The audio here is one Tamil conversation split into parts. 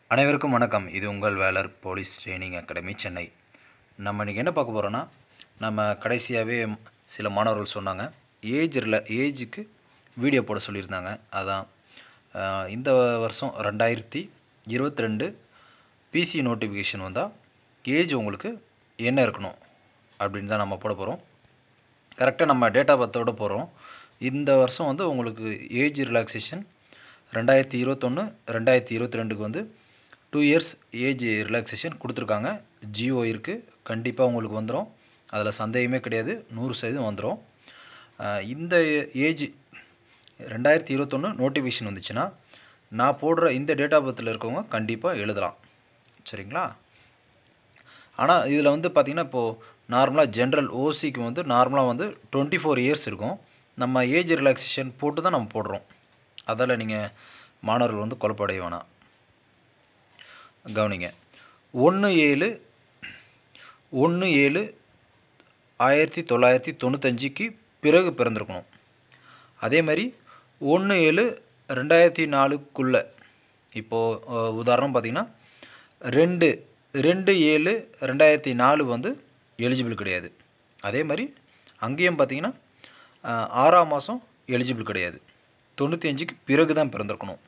அனைவருக்கும் வணக்கம் இது உங்கள் Velar police training academy Chennai நம்ம இன்றைக்கி என்ன பார்க்க போகிறோன்னா நம்ம கடைசியாகவே சில மாணவர்கள் சொன்னாங்க ஏஜில் ஏஜுக்கு வீடியோ போட சொல்லியிருந்தாங்க அதான் ஆஹ், இந்த வருஷம் ரெண்டாயிரத்தி இருபத்தி ரெண்டு பிசி நோட்டிஃபிகேஷன் வந்தால் ஏஜ் உங்களுக்கு என்ன இருக்கணும் அப்படின்னு தான் நம்ம போட போகிறோம் கரெக்டாக நம்ம டேட்டா பர்த்தோட போகிறோம் இந்த வருஷம் வந்து உங்களுக்கு ஏஜ் ரிலாக்ஸேஷன் ரெண்டாயிரத்தி இருபத்தொன்று ரெண்டாயிரத்தி இருபத்தி ரெண்டுக்கு வந்து டூ இயர்ஸ் ஏஜ் ரிலாக்ஸேஷன் கொடுத்துருக்காங்க ஜியோ இருக்குது கண்டிப்பாக உங்களுக்கு வந்துடும் அதில் சந்தேகமே கிடையாது நூறு சதவீதம் வந்துடும் ஆஹ் இந்த ஏஜ் ரெண்டாயிரத்தி இருபத்தொன்று நோட்டிஃபிகேஷன் வந்துச்சுன்னா நான் போடுற இந்த டேட் ஆஃப் பர்த்தில் இருக்கவங்க கண்டிப்பாக எழுதலாம் சரிங்களா ஆனால் இதில் வந்து பார்த்திங்கன்னா இப்போது நார்மலாக ஜென்ரல் ஓசிக்கு வந்து நார்மலாக வந்து டுவெண்ட்டி ஃபோர் இயர்ஸ் இருக்கும் நம்ம ஏஜ் ரிலாக்ஸேஷன் போட்டு தான் நம்ம போடுறோம் அதால் நீங்கள் மாணவர்கள் வந்து குழப்படைய வேணாம் கவனிங்க ஒன்று ஏழு ஒன்று ஏழு ஆயிரத்தி தொள்ளாயிரத்தி தொண்ணூத்தஞ்சுக்கு பிறகு பிறந்திருக்கணும் அதே மாதிரி ஒன்று ஏழு ரெண்டாயிரத்தி நாலுக்குள்ளே இப்போது அஹ், உதாரணம் பார்த்திங்கன்னா ரெண்டு ரெண்டு ஏழு ரெண்டாயிரத்தி நாலு வந்து எலிஜிபிள் கிடையாது அதே மாதிரி அங்கேயும் பார்த்தீங்கன்னா அஹ், ஆறாம் மாதம் எலிஜிபிள் கிடையாது தொண்ணூற்றி அஞ்சுக்கு பிறகு தான் பிறந்திருக்கணும்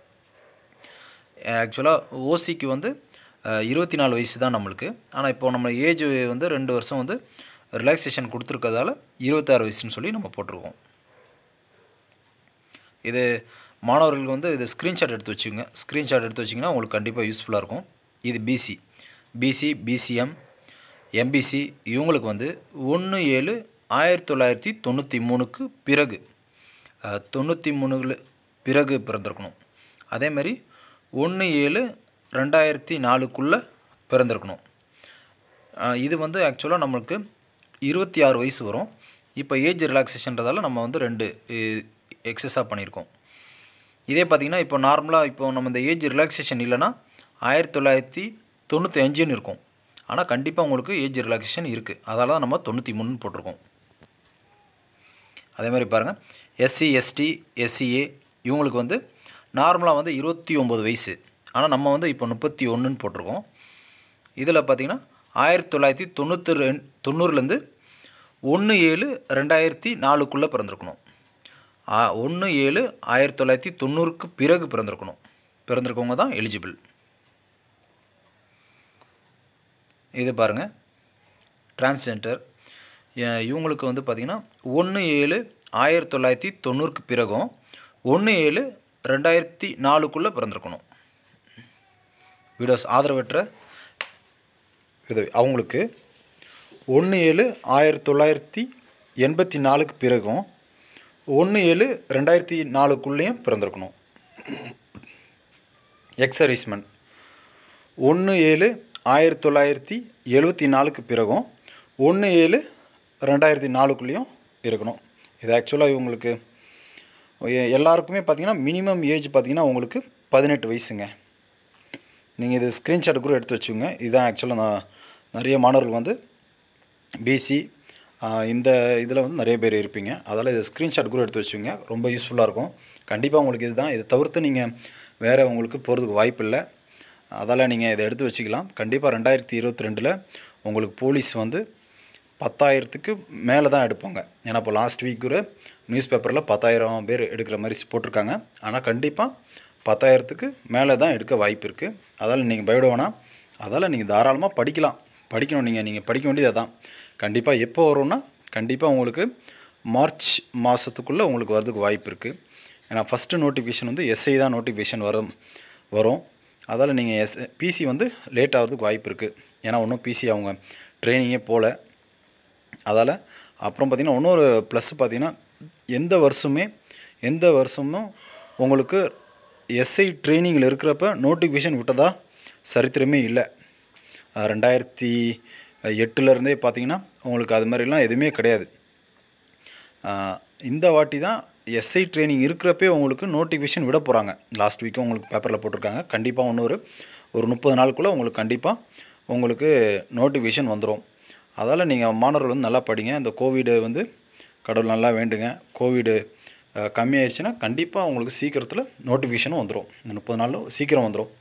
ஆக்சுவலாக ஓசிக்கு வந்து இருபத்தி நாலு வயசு தான் நம்மளுக்கு ஆனால் இப்போ நம்ம ஏஜ் வந்து ரெண்டு வருஷம் வந்து ரிலாக்ஸேஷன் கொடுத்துருக்கதால இருபத்தாறு வயசுன்னு சொல்லி நம்ம போட்டிருக்கோம் இது மாணவர்களுக்கு வந்து இது ஸ்க்ரீன்ஷாட் எடுத்து வச்சுக்கோங்க ஸ்க்ரீன்ஷாட் எடுத்து வச்சிங்கன்னா உங்களுக்கு கண்டிப்பாக யூஸ்ஃபுல்லாக இருக்கும் இது பிசி பிசி பிசிஎம் எம்பிசி இவங்களுக்கு வந்து ஒன்று ஏழு ஆயிரத்தி தொள்ளாயிரத்தி தொண்ணூற்றி மூணுக்கு பிறகு அஹ், தொண்ணூற்றி மூணுல பிறகு பிறந்திருக்கணும் அதே மாதிரி ஒன்று ஏழு ரெண்டாயிரத்தி நாலுக்குள்ளே பிறந்திருக்கணும் அஹ், இது வந்து ஆக்சுவலாக நம்மளுக்கு இருபத்தி ஆறு வயசு வரும் இப்போ ஏஜ் ரிலாக்ஸேஷன்றதால நம்ம வந்து ரெண்டு எக்ஸஸாக பண்ணியிருக்கோம் இதே பார்த்திங்கன்னா இப்போ நார்மலாக இப்போ நம்ம இந்த ஏஜ் ரிலாக்ஸேஷன் இல்லைன்னா ஆயிரத்தி தொள்ளாயிரத்தி தொண்ணூற்றி அஞ்சுன்னு இருக்கும் ஆனால் கண்டிப்பாக உங்களுக்கு ஏஜ் ரிலாக்ஸேஷன் இருக்குது அதால தான் நம்ம தொண்ணூற்றி மூணுன்னு போட்டிருக்கோம் அதே மாதிரி பாருங்கள் எஸ்சி எஸ்டி எஸ்சிஏ இவங்களுக்கு வந்து நார்மலாக வந்து இருபத்தி ஒம்பது வயசு ஆனால் நம்ம வந்து இப்போ முப்பத்தி ஒன்றுன்னு போட்டிருக்கோம் இதில் பார்த்திங்கன்னா ஆயிரத்தி தொள்ளாயிரத்தி தொண்ணூற்றி ரெண் தொண்ணூறுலேருந்து ஒன்று ஏழு ரெண்டாயிரத்தி நாலுக்குள்ளே பிறந்திருக்கணும் ஒன்று ஏழு ஆயிரத்தி தொள்ளாயிரத்தி தொண்ணூறுக்கு பிறகு பிறந்திருக்கணும் பிறந்திருக்கவங்க தான் எலிஜிபிள் இது பாருங்கள் டிரான்ஸ்ஜெண்டர் இவங்களுக்கு வந்து பார்த்திங்கன்னா ஒன்று ஏழு ஆயிரத்தி தொள்ளாயிரத்தி தொண்ணூறுக்கு பிறகும் ஒன்று ஏழு ரெண்டாயிரத்தி நாலுக்குள்ளே பிறந்திருக்கணும் வீடியோஸ் ஆதரவற்ற இது அவங்களுக்கு ஒன்று ஏழு ஆயிரத்தி தொள்ளாயிரத்தி எண்பத்தி நாலுக்கு பிறகும் ஒன்று ஏழு ரெண்டாயிரத்தி நாலுக்குள்ளேயும் பிறந்திருக்கணும் எக்ஸ் சர்வீஸ்மேன் ஒன்று ஏழு ஆயிரத்தி தொள்ளாயிரத்தி எழுபத்தி நாலுக்கு பிறகும் ஒன்று ஏழு ரெண்டாயிரத்தி நாலுக்குள்ளேயும் இருக்கணும் இது ஆக்சுவலாக இவங்களுக்கு எ- எல்லாருக்குமே பார்த்தீங்கன்னா மினிமம் ஏஜ் பார்த்தீங்கன்னா உங்களுக்கு பதினெட்டு வயசுங்க நீங்கள் இது ஸ்க்ரீன்ஷாட் கூட எடுத்து வச்சுக்கோங்க இதுதான் ஆக்சுவலாக நான் நிறைய மாணவர்கள் வந்து பிசி இந்த இதில் வந்து நிறைய பேர் இருப்பீங்க அதால் இது ஸ்க்ரீன்ஷாட் கூட எடுத்து வச்சுக்கோங்க ரொம்ப யூஸ்ஃபுல்லாக இருக்கும் கண்டிப்பாக உங்களுக்கு இதுதான் இதை தவிர்த்து நீங்கள் வேறு உங்களுக்கு போகிறதுக்கு வாய்ப்பு இல்லை அதால் நீங்கள் இதை எடுத்து வச்சுக்கலாம் கண்டிப்பாக ரெண்டாயிரத்தி இருபத்தி ரெண்டில் உங்களுக்கு போலீஸ் வந்து பத்தாயிரத்துக்கு மேலே தான் எடுப்பாங்க ஏன்னா இப்போ லாஸ்ட் வீக் கூட நியூஸ் பேப்பரில் பத்தாயிரம் பேர் எடுக்கிற மாதிரி போட்டிருக்காங்க ஆனால் கண்டிப்பாக பத்தாயிரத்துக்கு மேலே தான் எடுக்க வாய்ப்பு இருக்குது அதால் நீங்கள் பயப்பட வேணாம் அதால் நீங்கள் தாராளமாக படிக்கலாம் படிக்கணும் நீங்கள் நீங்கள் படிக்க வேண்டியது அதான் கண்டிப்பாக எப்போ வரும்னா கண்டிப்பாக உங்களுக்கு மார்ச் மாதத்துக்குள்ளே உங்களுக்கு வரதுக்கு வாய்ப்பு இருக்குது ஏன்னா ஃபஸ்ட்டு நோட்டிஃபிகேஷன் வந்து எஸ்ஐ தான் நோட்டிஃபிகேஷன் வரும் வரும் அதால் நீங்கள் எஸ் பிசி வந்து லேட் ஆகிறதுக்கு வாய்ப்பு இருக்குது ஏன்னா ஒன்றும் பிசி அவங்க ட்ரைனிங்கே போகல அதால் அப்புறம் பார்த்திங்கன்னா இன்னொரு ப்ளஸ் பார்த்திங்கன்னா எந்த வருஷமே எந்த வருஷமும் உங்களுக்கு எஸ்ஐ ட்ரைனிங்கில் இருக்கிறப்ப நோட்டிஃபிகேஷன் விட்டதா சரித்திரமே இல்லை அஹ் ரெண்டாயிரத்தி எட்டுலேருந்தே பார்த்தீங்கன்னா உங்களுக்கு அது மாதிரிலாம் எதுவுமே கிடையாது அஹ் இந்த வாட்டி தான் எஸ்ஐ ட்ரைனிங் இருக்கிறப்பே உங்களுக்கு நோட்டிஃபிகேஷன் விட போகிறாங்க லாஸ்ட் வீக்கும் உங்களுக்கு பேப்பரில் போட்டிருக்காங்க கண்டிப்பாக இன்னொரு ஒரு முப்பது நாளுக்குள்ளே உங்களுக்கு கண்டிப்பாக உங்களுக்கு நோட்டிஃபிகேஷன் வந்துடும் அதால் நீங்கள் மாணவர்கள் வந்து நல்லா படிங்க இந்த கோவிடு வந்து கடவுள் நல்லா வேண்டுங்க கோவிடு கம்மியாயிடுச்சுன்னா கண்டிப்பாக உங்களுக்கு சீக்கிரத்தில் நோட்டிஃபிகேஷனும் வந்துடும் இந்த முப்பது நாளில் சீக்கிரம் வந்துடும்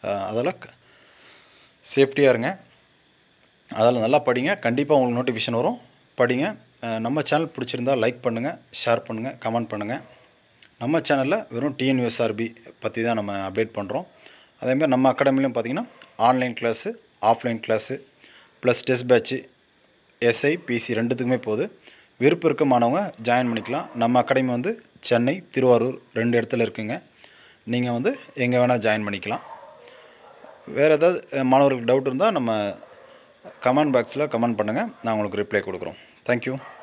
அதெல்லாம் சேஃப்டியாக இருங்க அதில் நல்லா படிங்க கண்டிப்பாக உங்களுக்கு நோட்டிஃபிகேஷன் வரும் படிங்க அஹ் நம்ம சேனல் பிடிச்சிருந்தா லைக் பண்ணுங்கள் ஷேர் பண்ணுங்கள் கமெண்ட் பண்ணுங்கள் நம்ம சேனலில் வெறும் டிஎன்யூஎஸ்ஆர்பி பற்றி தான் நம்ம அப்டேட் பண்ணுறோம் அதேமாதிரி நம்ம அகாடமிலையும் பார்த்தீங்கன்னா online class offline class plus test batch SI PC ரெண்டுத்துக்குமே போகுது விருப்பம் இருக்க மாணவங்க ஜாயின் பண்ணிக்கலாம் நம்ம அகாடமி வந்து சென்னை திருவாரூர் ரெண்டு இடத்துல இருக்குங்க நீங்கள் வந்து எங்கே வேணால் ஜாயின் பண்ணிக்கலாம் வேறு ஏதாவது அஹ், மாணவர்களுக்கு டவுட் இருந்தால் நம்ம கமெண்ட் பாக்ஸில் கமெண்ட் பண்ணுங்கள் நான் உங்களுக்கு ரிப்ளை கொடுக்குறோம் தேங்க்யூ